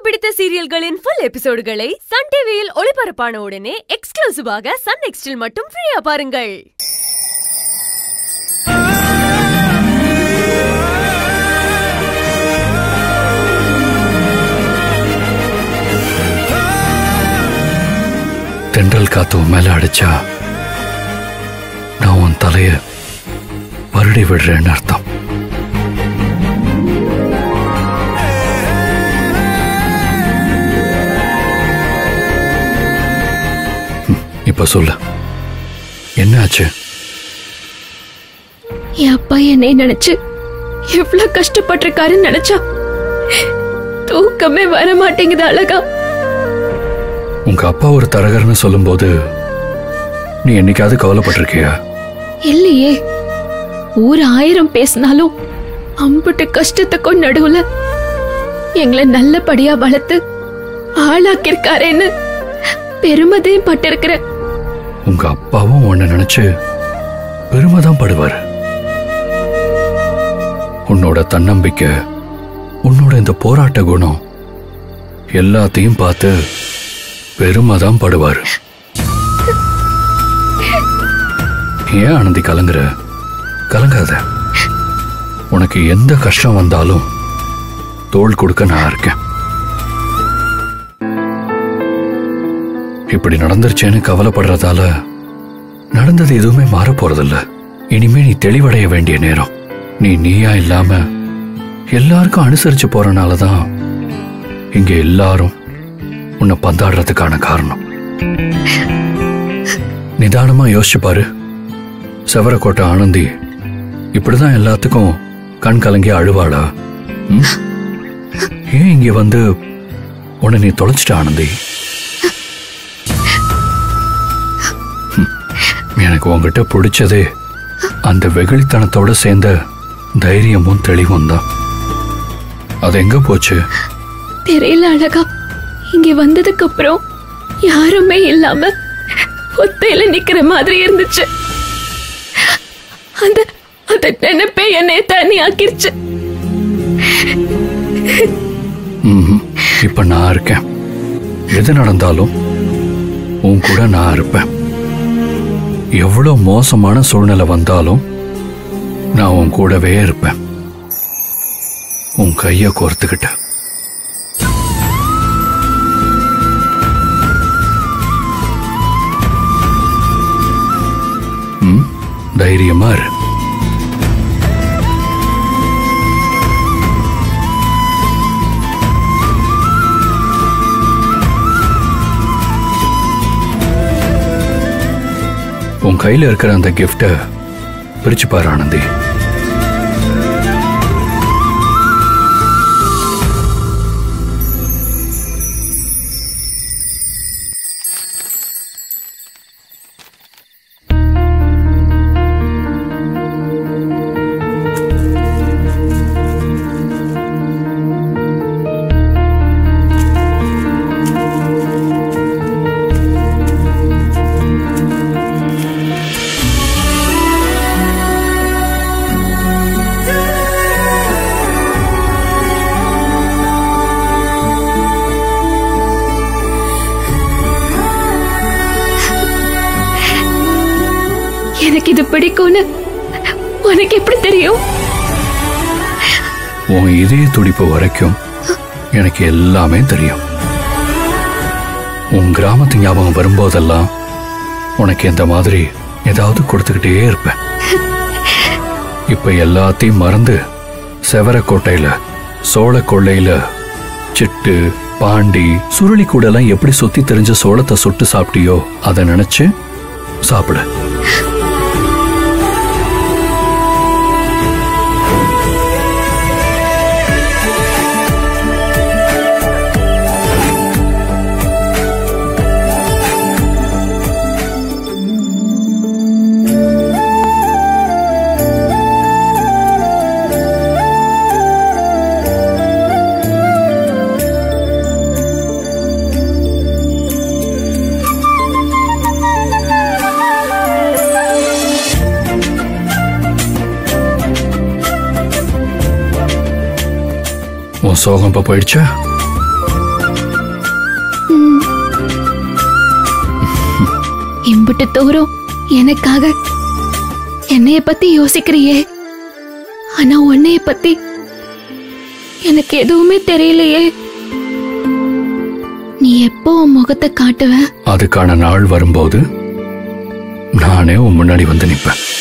பிடித்த சீரியல்களின் full எபிசோடுகளை Sun டிவியில் ஒளிபரப்பான உடனே எக்ஸ்க்ளூசிவாக சன் நெக்ஸ்டில் மட்டும் ஃப்ரீயா பாருங்கள் தென்றல் காத்து உன் மேல அடிச்சா நான் உன் தலைய வருடி விடுறேன்னு அர்த்தம் ம், இப்ப சொல்லு என்ன ஆச்சு என் அப்பா என்னை நினைச்சு எவ்வளவு கஷ்டப்பட்டிருக்காருன்னு நினைச்சா தூக்கமே வர மாட்டேங்குது அழகா உங்க அப்பா ஒரு தரகர்னு சொல்லும்போது நீ என்னைக்காவது கவலைப்பட்டிருக்கியா இல்லையே ஊர் ஆயிரம் பேசினாலும் அம்புட்டு கஷ்டத்துக்கும் நடுவுல எங்களை நல்லபடியா வளர்த்து ஆளாக்கிருக்காரேன்னு பெருமதையும் பட்டிருக்கிறேன் உங்க அப்பாவும் உன்னை நினைச்சு பெருமைதான் படுவார் உன்னோட தன்னம்பிக்கை உன்னோட இந்த போராட்ட குணம் எல்லாத்தையும் பார்த்து பெருமைதான் படுவார் ஏன் ஆனந்தி கலங்குற கலங்காத உனக்கு எந்த கஷ்டம் வந்தாலும் தோள் கொடுக்க நான் இருக்கேன் இப்படி நடந்துருச்சேன்னு கவலைப்படுறதால நடந்தது எதுவுமே மாற போறதில்ல இனிமே நீ தெளிவடைய வேண்டிய நேரம் நீ நீயா இல்லாம எல்லாருக்கும் அனுசரிச்சு போறனால தான் இங்க எல்லாரும் உன்னை பந்தாடுறதுக்கான காரணம் நிதானமா யோசிச்சு பாரு செவரக்கோட்டை ஆனந்தி இப்படிதான் எல்லாத்துக்கும் கண் கலங்கி அழுவாளா ம்? ஏன் இங்க வந்து உன்னை நீ தொலைச்சிட்ட ஆனந்தி எனக்கு உங்ககிட்ட பிடிச்சதே அந்த வெகுளித்தனத்தோட சேர்ந்த தைரியமும் தெளிவும் தான் அது எங்க போச்சு தெரியல அழகா இங்க வந்ததுக்கு அப்புறம் யாருமே இல்லாம ஒத்தையில நிக்கிற மாதிரி இருந்துச்சு அந்த அந்த நினைப்பே என்னை தனி ஆக்கிருச்சு ம்ஹும். இப்ப நான் இருக்கேன் எது நடந்தாலும் உன் கூட நான் இருப்பேன் எவ்வளவு மோசமான சூழ்நிலை வந்தாலும் நான் உன் கூடவே இருப்பேன் உன் கைய கோர்த்துக்கிட்ட ம், தைரியமா இரு உன் கையில இருக்கிற அந்த கிஃப்ட பிரிச்சு பாரு ஆனந்தி எனக்கு இது பிடிக்கும்னு உனக்கு எப்படி தெரியும் உன் இதய துடிப்பு வரைக்கும் எனக்கு எல்லாமே தெரியும் உன் கிராமத்து ஞாபகம் வரும்போதெல்லாம் உனக்கு இந்த மாதிரி ஏதாவது கொடுத்துக்கிட்டே இருப்பேன் இப்ப எல்லாத்தையும் மறந்து செவரக்கோட்டையில சோழ கொள்ளையில சிட்டு பாண்டி சுருளி கூடலாம் எப்படி சுத்தி தெரிஞ்ச சோளத்தை சுட்டு சாப்பிட்டியோ அதை நினைச்சு சாப்பிடு உன் சோகம் இப்ப போயிடுச்சா அம்புட்டு தூரம் எனக்காக என்னைய பத்தி யோசிக்கிறியே ஆனா உன்னைய பத்தி எனக்கு எதுவுமே தெரியலையே நீ எப்போ உன் முகத்தை காட்டுவ அதுக்கான நாள் வரும்போது நானே உன் முன்னாடி வந்து நிப்பேன்